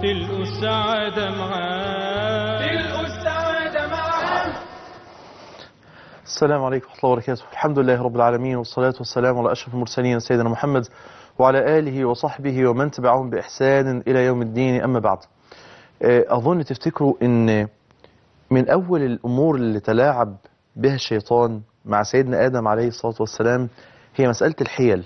تلقوا السعادة معاه تلقوا السعادة معاه السلام عليكم ورحمة الله وبركاته الحمد لله رب العالمين والصلاة والسلام على أشرف المرسلين سيدنا محمد وعلى آله وصحبه ومن تبعهم بإحسان إلى يوم الدين أما بعد آه، أظن تفتكروا أن من أول الأمور اللي تلاعب بها الشيطان مع سيدنا آدم عليه الصلاة والسلام هي مسألة الحيل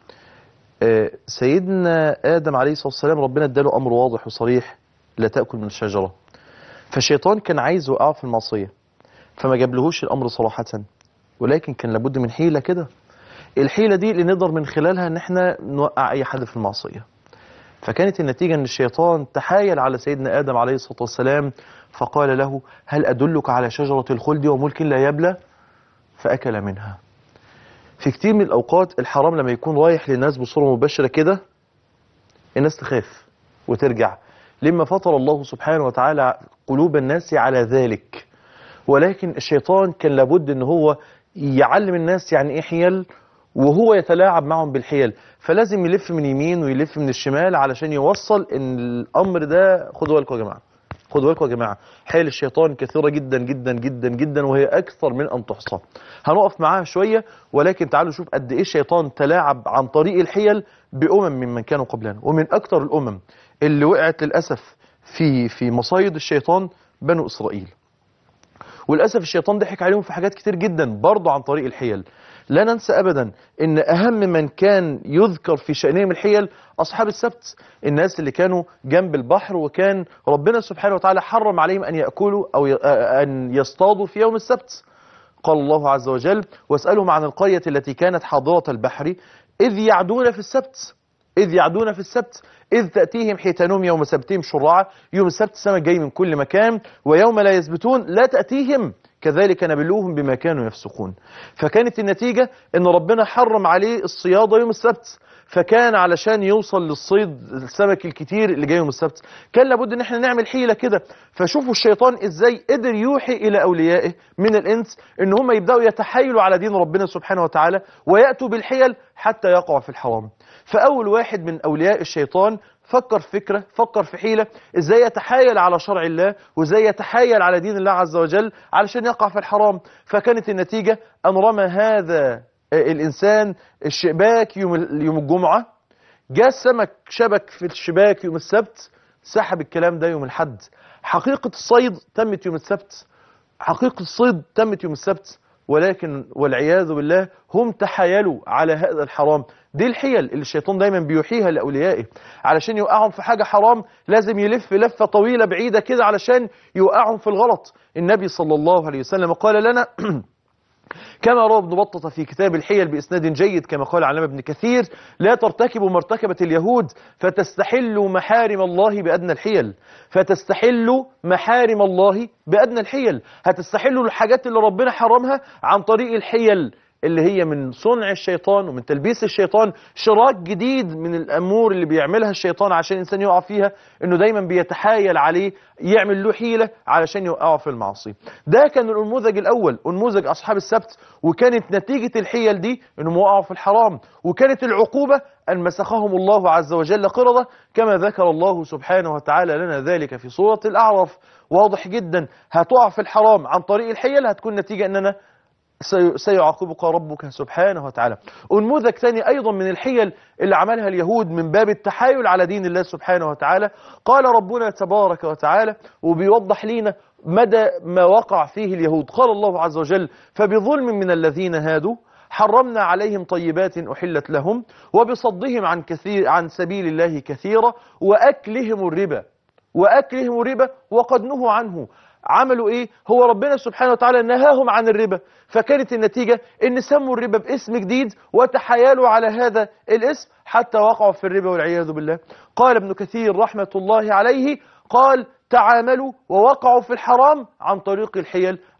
آه، سيدنا آدم عليه الصلاة والسلام ربنا اداله أمر واضح وصريح لا تأكل من الشجرة فالشيطان كان عايز يوقعه في المعصية فما جابلهوش الأمر صراحة ولكن كان لابد من حيلة كده الحيلة دي اللي نقدر من خلالها ان احنا نوقع اي حد في المعصية فكانت النتيجة ان الشيطان تحايل على سيدنا آدم عليه الصلاة والسلام فقال له هل أدلك على شجرة الخلد وملك لا يبلى فأكل منها في كتير من الأوقات الحرام لما يكون رايح للناس بصورة مباشرة كده الناس تخاف وترجع لما فطر الله سبحانه وتعالى قلوب الناس على ذلك ولكن الشيطان كان لابد ان هو يعلم الناس يعني ايه حيل وهو يتلاعب معهم بالحيل فلازم يلف من يمين ويلف من الشمال علشان يوصل ان الامر ده خدوا بالكم يا جماعه خدوا بالكم يا جماعه حيل الشيطان كثيره جدا جدا جدا جدا وهي اكثر من ان تحصى هنقف معاها شويه ولكن تعالوا نشوف قد ايه الشيطان تلاعب عن طريق الحيل بامم ممن كانوا قبلنا ومن اكثر الامم اللي وقعت للاسف في في مصايد الشيطان بنو اسرائيل وللاسف الشيطان ضحك عليهم في حاجات كتير جدا برضه عن طريق الحيل لا ننسى ابدا ان اهم من كان يذكر في شانهم الحيل اصحاب السبت الناس اللي كانوا جنب البحر وكان ربنا سبحانه وتعالى حرم عليهم ان ياكلوا او ي- آه، ان يصطادوا في يوم السبت قال الله عز وجل واسالهم عن القريه التي كانت حاضره البحر اذ يعدون في السبت إذ يعدون في السبت إذ تأتيهم حيتانهم يوم سبتهم شرعا يوم السبت السماء جاي من كل مكان ويوم لا يثبتون لا تأتيهم كذلك نبلوهم بما كانوا يفسقون فكانت النتيجة ان ربنا حرم عليه الصيادة يوم السبت فكان علشان يوصل للصيد السمك الكتير اللي جاي يوم السبت كان لابد ان احنا نعمل حيلة كده فشوفوا الشيطان ازاي قدر يوحي الى اوليائه من الانس ان هم يبداوا يتحايلوا على دين ربنا سبحانه وتعالى وياتوا بالحيل حتى يقعوا في الحرام فاول واحد من اولياء الشيطان فكر في فكرة فكر في حيلة ازاي يتحايل على شرع الله وازاي يتحايل على دين الله عز وجل علشان يقع في الحرام فكانت النتيجة ان رمى هذا الانسان الشباك يوم يوم الجمعة جاء السمك شبك في الشباك يوم السبت سحب الكلام ده يوم الحد حقيقة الصيد تمت يوم السبت حقيقة الصيد تمت يوم السبت ولكن والعياذ بالله هم تحايلوا على هذا الحرام دي الحيل اللي الشيطان دايما بيوحيها لأوليائه علشان يوقعهم في حاجة حرام لازم يلف لفة طويلة بعيدة كده علشان يوقعهم في الغلط النبي صلى الله عليه وسلم قال لنا كما روى ابن بطة في كتاب الحيل بإسناد جيد كما قال علامة ابن كثير لا ترتكبوا مرتكبة اليهود فتستحلوا محارم الله بأدنى الحيل فتستحلوا محارم الله بأدنى الحيل هتستحلوا الحاجات اللي ربنا حرمها عن طريق الحيل اللي هي من صنع الشيطان ومن تلبيس الشيطان شراك جديد من الأمور اللي بيعملها الشيطان عشان الإنسان يقع فيها إنه دايما بيتحايل عليه يعمل له حيلة علشان يوقعه في المعصية ده كان النموذج الأول نموذج أصحاب السبت وكانت نتيجة الحيل دي إنهم وقعوا في الحرام وكانت العقوبة أن مسخهم الله عز وجل قردة كما ذكر الله سبحانه وتعالى لنا ذلك في سورة الأعراف واضح جدا هتقع في الحرام عن طريق الحيل هتكون نتيجة أننا سي- سيعاقبك ربك سبحانه وتعالى ونموذج ثاني أيضا من الحيل اللي عملها اليهود من باب التحايل على دين الله سبحانه وتعالى قال ربنا تبارك وتعالى وبيوضح لنا مدى ما وقع فيه اليهود قال الله عز وجل فبظلم من الذين هادوا حرمنا عليهم طيبات أحلت لهم وبصدهم عن كثير عن سبيل الله كثيرا وأكلهم الربا وأكلهم الربا وقد نهوا عنه عملوا ايه هو ربنا سبحانه وتعالى نهاهم عن الربا فكانت النتيجة ان سموا الربا باسم جديد وتحايلوا على هذا الاسم حتى وقعوا في الربا والعياذ بالله قال ابن كثير رحمة الله عليه قال تعاملوا ووقعوا في الحرام عن طريق الحيل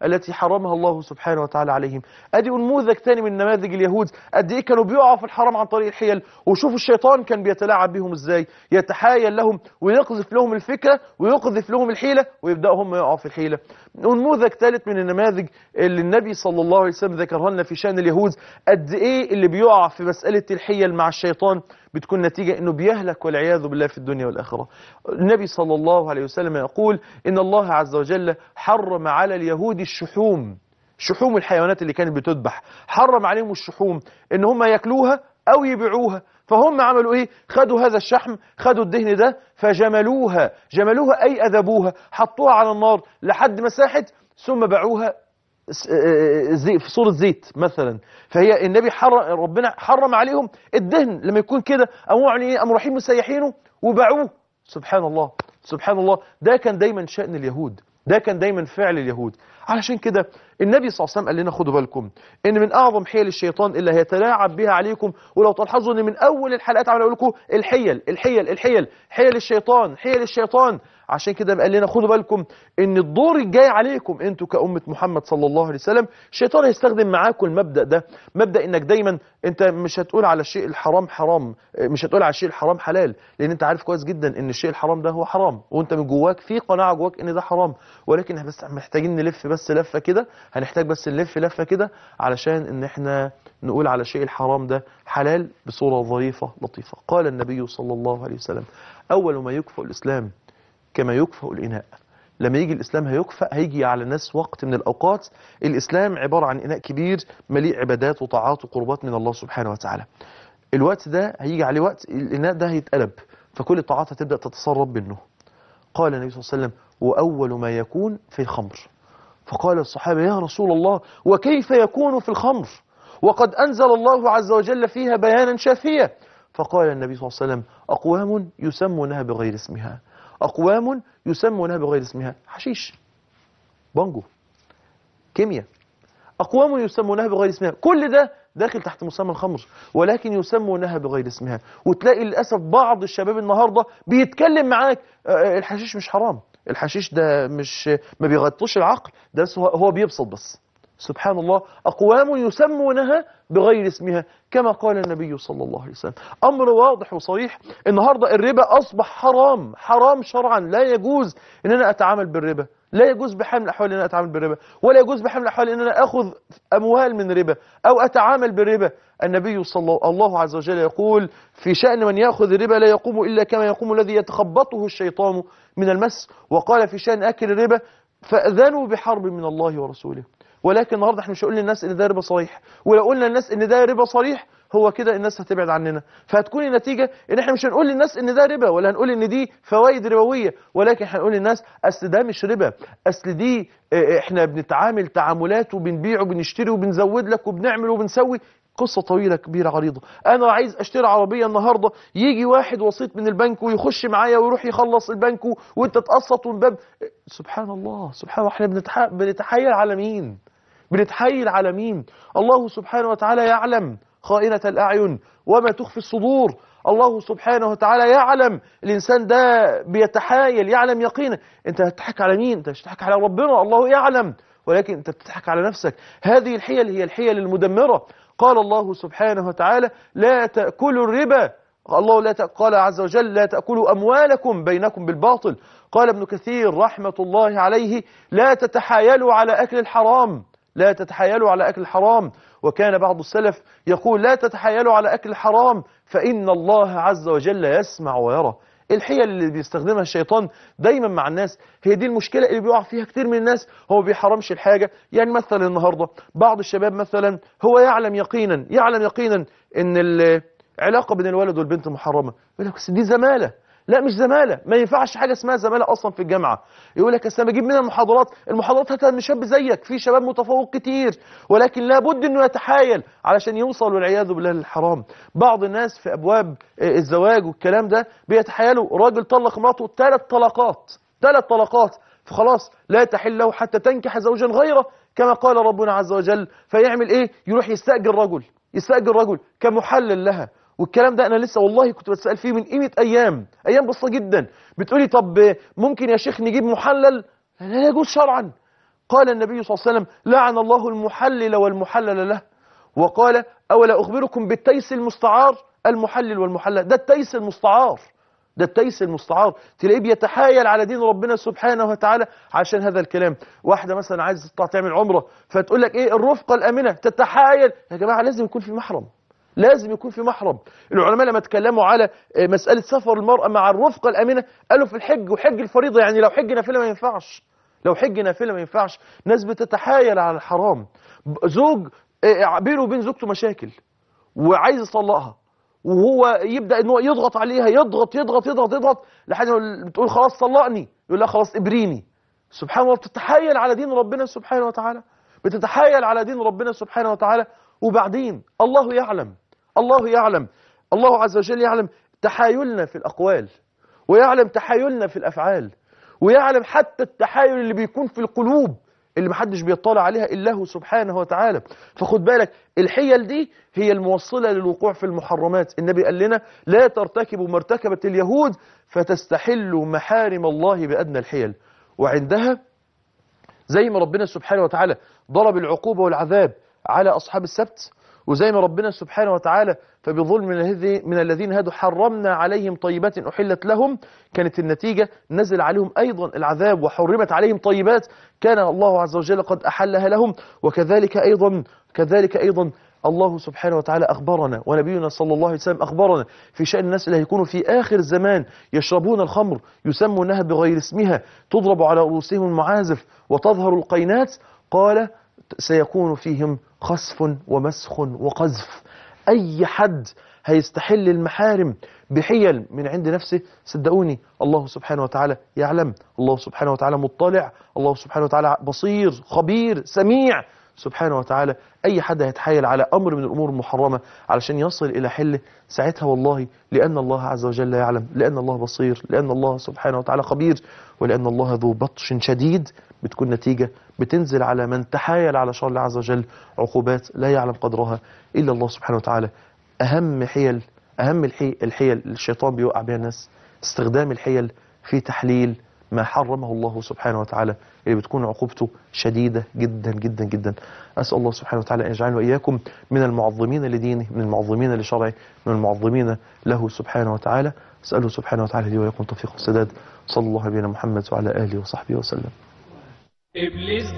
التي حرمها الله سبحانه وتعالى عليهم ادي نموذج تاني من نماذج اليهود قد ايه كانوا بيقعوا في الحرام عن طريق الحيل وشوفوا الشيطان كان بيتلاعب بهم ازاي يتحايل لهم ويقذف لهم الفكره ويقذف لهم الحيله ويبداوا هم يقعوا في الحيله نموذج ثالث من النماذج اللي النبي صلى الله عليه وسلم ذكرها لنا في شان اليهود قد ايه اللي بيقع في مساله الحيل مع الشيطان بتكون نتيجة انه بيهلك والعياذ بالله في الدنيا والآخرة النبي صلى الله عليه وسلم يقول ان الله عز وجل حرم على اليهود الشحوم شحوم الحيوانات اللي كانت بتذبح حرم عليهم الشحوم ان هم ياكلوها او يبيعوها فهم عملوا ايه خدوا هذا الشحم خدوا الدهن ده فجملوها جملوها اي اذبوها حطوها على النار لحد ما ساحت ثم باعوها س- آه، زي في صورة زيت مثلا فهي النبي حرم ربنا حرم عليهم الدهن لما يكون كده قاموا يعني ايه قاموا رايحين مسيحينه وباعوه سبحان الله سبحان الله ده كان دايما شأن اليهود ده كان دايما فعل اليهود علشان كده النبي صلى الله عليه وسلم قال لنا خدوا بالكم ان من اعظم حيل الشيطان اللي هيتلاعب بها عليكم ولو تلاحظوا ان من اول الحلقات عمال اقول لكم الحيل الحيل الحيل حيل الشيطان حيل الشيطان عشان كده قال لنا خدوا بالكم ان الدور الجاي عليكم انتوا كأمة محمد صلى الله عليه وسلم الشيطان هيستخدم معاكم المبدأ ده مبدأ انك دايما انت مش هتقول على الشيء الحرام حرام مش هتقول على الشيء الحرام حلال لان انت عارف كويس جدا ان الشيء الحرام ده هو حرام وانت من جواك في قناعة جواك ان ده حرام ولكن احنا بس محتاجين نلف بس لفة كده هنحتاج بس نلف لفة كده علشان ان احنا نقول على الشيء الحرام ده حلال بصورة ظريفة لطيفة قال النبي صلى الله عليه وسلم اول ما يكفأ الاسلام كما يكفأ الإناء لما يجي الإسلام هيكفأ هيجي على الناس وقت من الأوقات الإسلام عبارة عن إناء كبير مليء عبادات وطاعات وقربات من الله سبحانه وتعالى الوقت ده هيجي عليه وقت الإناء ده هيتقلب فكل الطاعات هتبدأ تتسرب منه قال النبي صلى الله عليه وسلم وأول ما يكون في الخمر فقال الصحابة يا رسول الله وكيف يكون في الخمر وقد أنزل الله عز وجل فيها بيانا شافيا فقال النبي صلى الله عليه وسلم أقوام يسمونها بغير اسمها أقوام يسمونها بغير اسمها حشيش بانجو كيمياء أقوام يسمونها بغير اسمها كل ده داخل تحت مسمى الخمر ولكن يسمونها بغير اسمها وتلاقي للأسف بعض الشباب النهاردة بيتكلم معاك آه، الحشيش مش حرام الحشيش ده مش ما بيغطوش العقل ده بس هو- هو بيبسط بس سبحان الله أقوام يسمونها بغير اسمها كما قال النبي صلى الله عليه وسلم أمر واضح وصريح النهاردة الربا أصبح حرام حرام شرعا لا يجوز أن أنا أتعامل بالربا لا يجوز بحال من الأحوال أن أنا أتعامل بالربا ولا يجوز بحال من الأحوال أن أنا أخذ أموال من ربا أو أتعامل بالربا النبي صلى الله عز وجل يقول في شأن من يأخذ الربا لا يقوم إلا كما يقوم الذي يتخبطه الشيطان من المس وقال في شأن أكل الربا فأذنوا بحرب من الله ورسوله ولكن النهارده احنا مش هنقول للناس ان ده ربا صريح ولو قلنا للناس ان ده ربا صريح هو كده الناس هتبعد عننا فهتكون النتيجه ان احنا مش هنقول للناس ان ده ربا ولا هنقول ان دي فوائد ربويه ولكن هنقول للناس اصل ده مش ربا اصل دي اه، احنا بنتعامل تعاملات وبنبيع وبنشتري وبنزود لك وبنعمل وبنسوي قصة طويلة كبيرة عريضة أنا عايز أشتري عربية النهاردة يجي واحد وسيط من البنك ويخش معايا ويروح يخلص البنك و- وأنت تقسط والباب سبحان الله سبحان الله احنا بنتح... بنتحايل على مين بنتحايل على مين الله سبحانه وتعالى يعلم خائنة الأعين وما تخفي الصدور الله سبحانه وتعالى يعلم الإنسان ده بيتحايل يعلم يقينا أنت هتضحك على مين أنت مش هتضحك على ربنا الله يعلم ولكن أنت بتضحك على نفسك هذه الحيل هي الحيل المدمرة قال الله سبحانه وتعالى لا تأكلوا الربا الله لا تأ- قال عز وجل لا تأكلوا أموالكم بينكم بالباطل قال ابن كثير رحمة الله عليه لا تتحايلوا على أكل الحرام لا تتحايلوا على أكل الحرام وكان بعض السلف يقول لا تتحايلوا على أكل الحرام فإن الله عز وجل يسمع ويرى الحيل اللي بيستخدمها الشيطان دايما مع الناس هي دي المشكلة اللي بيقع فيها كتير من الناس هو ما بيحرمش الحاجة يعني مثلا النهاردة بعض الشباب مثلا هو يعلم يقينا يعلم يقينا ان العلاقة بين الولد والبنت محرمة يقول لك بس دي زمالة لا مش زمالة ما ينفعش حاجة اسمها زمالة أصلا في الجامعة يقول لك أصل أنا بجيب منها المحاضرات المحاضرات هاتها من شاب زيك في شباب متفوق كتير ولكن لابد أنه يتحايل علشان يوصل والعياذ بالله للحرام بعض الناس في أبواب آه، الزواج والكلام ده بيتحايلوا راجل طلق مراته ثلاث طلقات ثلاث طلقات فخلاص لا تحل له حتى تنكح زوجا غيره كما قال ربنا عز وجل فيعمل ايه يروح يستأجر رجل يستأجر رجل كمحلل لها والكلام ده انا لسه والله كنت بتسأل فيه من قيمة ايام ايام بسيطة جدا بتقولي طب ممكن يا شيخ نجيب محلل لا يجوز شرعا قال النبي صلى الله عليه وسلم لعن الله المحلل والمحلل له وقال أولا أخبركم بالتيس المستعار المحلل والمحلل ده التيس المستعار ده التيس المستعار تلاقيه بيتحايل على دين ربنا سبحانه وتعالى عشان هذا الكلام واحدة مثلا عايزة تطلع تعمل عمرة فتقول لك ايه الرفقة الأمنة تتحايل يا جماعة لازم يكون في محرم لازم يكون في محرم العلماء لما اتكلموا على آه، مسألة سفر المرأة مع الرفقة الأمنة قالوا في الحج وحج الفريضة يعني لو حج نافلة ما ينفعش لو حج نافلة ما ينفعش ناس بتتحايل على الحرام ب- زوج آه، بينه وبين زوجته مشاكل وعايز يطلقها وهو يبدا ان هو يضغط عليها يضغط يضغط يضغط يضغط لحد ما بتقول خلاص طلقني يقول لها خلاص ابريني سبحان الله بتتحايل على دين ربنا سبحانه وتعالى بتتحايل على دين ربنا سبحانه وتعالى وبعدين الله يعلم الله يعلم الله عز وجل يعلم تحايلنا في الأقوال ويعلم تحايلنا في الأفعال ويعلم حتى التحايل اللي بيكون في القلوب اللي محدش بيطلع عليها إلا هو سبحانه وتعالى فخد بالك الحيل دي هي الموصلة للوقوع في المحرمات النبي قال لنا لا ترتكبوا ما ارتكبت اليهود فتستحلوا محارم الله بأدنى الحيل وعندها زي ما ربنا سبحانه وتعالى ضرب العقوبة والعذاب على أصحاب السبت وزي ما ربنا سبحانه وتعالى فبظلم من الذي- من الذين هادوا حرمنا عليهم طيبات أحلت لهم كانت النتيجة نزل عليهم أيضا العذاب وحرمت عليهم طيبات كان الله عز وجل قد أحلها لهم وكذلك أيضا كذلك أيضا الله سبحانه وتعالى أخبرنا ونبينا صلى الله عليه وسلم أخبرنا في شأن الناس اللي هيكونوا في آخر الزمان يشربون الخمر يسمونها بغير اسمها تضرب على رؤوسهم المعازف وتظهر القينات قال سيكون فيهم خسف ومسخ وقذف أي حد هيستحل المحارم بحيل من عند نفسه صدقوني الله سبحانه وتعالى يعلم الله سبحانه وتعالى مطلع الله سبحانه وتعالى بصير خبير سميع سبحانه وتعالى أي حد هيتحايل على أمر من الأمور المحرمة علشان يصل إلى حله ساعتها والله لأن الله عز وجل يعلم لأن الله بصير لأن الله سبحانه وتعالى خبير ولأن الله ذو بطش شديد بتكون نتيجة بتنزل على من تحايل على شر الله عز وجل عقوبات لا يعلم قدرها إلا الله سبحانه وتعالى أهم حيل أهم الحي الحيل اللي الشيطان بيوقع بها الناس استخدام الحيل في تحليل ما حرمه الله سبحانه وتعالى اللي بتكون عقوبته شديدة جدا جدا جدا أسأل الله سبحانه وتعالى أن يجعلنا وإياكم من المعظمين لدينه من المعظمين لشرعه من المعظمين له سبحانه وتعالى أسأله سبحانه وتعالى لي ولكم توفيق السداد صلى الله على نبينا محمد وعلى آله وصحبه وسلم إبليس